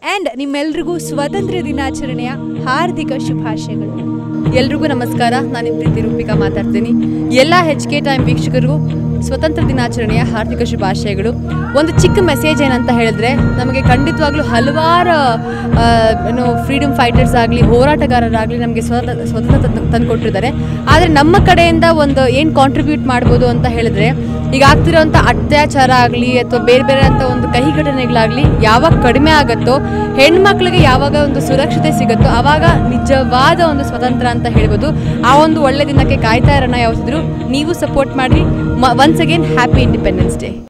and ನಿಮ್ಮೆಲ್ರಿಗೂ ಸ್ವಾತಂತ್ರ್ಯ ದಿನಾಚರಣೆಯ ಹಾರ್ದಿಕ ಶುಭಾಶಯಗಳು ಎಲ್ರಿಗೂ ನಮಸ್ಕಾರ ನಾನು ನಿಮ್ಮ ಪ್ರೀತಿ ರೂಪಿಕಾ ಮಾತಾಡ್ತೀನಿ ಎಲ್ಲ ಹೆಚ್ ಕೆ ಟೈಮ್ ವೀಕ್ಷಕರಿಗೂ ಸ್ವತಂತ್ರ ದಿನಾಚರಣೆಯ ಹಾರ್ದಿಕ ಶುಭಾಶಯಗಳು ಒಂದು ಚಿಕ್ಕ ಮೆಸೇಜ್ ಏನಂತ ಹೇಳಿದ್ರೆ ನಮಗೆ ಖಂಡಿತವಾಗ್ಲೂ ಹಲವಾರು ಆ, ಏನು ಫ್ರೀಡಮ್ ಫೈಟರ್ಸ್ ಆಗಲಿ ಹೋರಾಟಗಾರರಾಗಲಿ ನಮಗೆ ಸ್ವತಂತ್ರ ಸ್ವತಂತ್ರ ತಂದು ಕೊಟ್ಟಿದ್ದಾರೆ ಆದರೆ ನಮ್ಮ ಕಡೆಯಿಂದ ಒಂದು ಏನು ಕಾಂಟ್ರಿಬ್ಯೂಟ್ ಮಾಡ್ಬೋದು ಅಂತ ಹೇಳಿದ್ರೆ ಈಗ ಆಗ್ತಿರೋಂಥ ಅತ್ಯಾಚಾರ ಆಗಲಿ ಅಥವಾ ಬೇರೆ ಬೇರೆ ಅಂತ ಒಂದು ಕಹಿ ಘಟನೆಗಳಾಗಲಿ ಯಾವಾಗ ಕಡಿಮೆ ಆಗುತ್ತೋ ಹೆಣ್ಮಕ್ಳಿಗೆ ಯಾವಾಗ ಒಂದು ಸುರಕ್ಷತೆ ಸಿಗುತ್ತೋ ಆವಾಗ ನಿಜವಾದ ಒಂದು ಸ್ವತಂತ್ರ ಅಂತ ಹೇಳ್ಬೋದು ಆ ಒಂದು ಒಳ್ಳೆ ದಿನಕ್ಕೆ ಕಾಯ್ತಾ ಇರೋಣ ಯಾವತ್ತಿದ್ರು ನೀವು ಸಪೋರ್ಟ್ ಮಾಡಿ once again happy independence day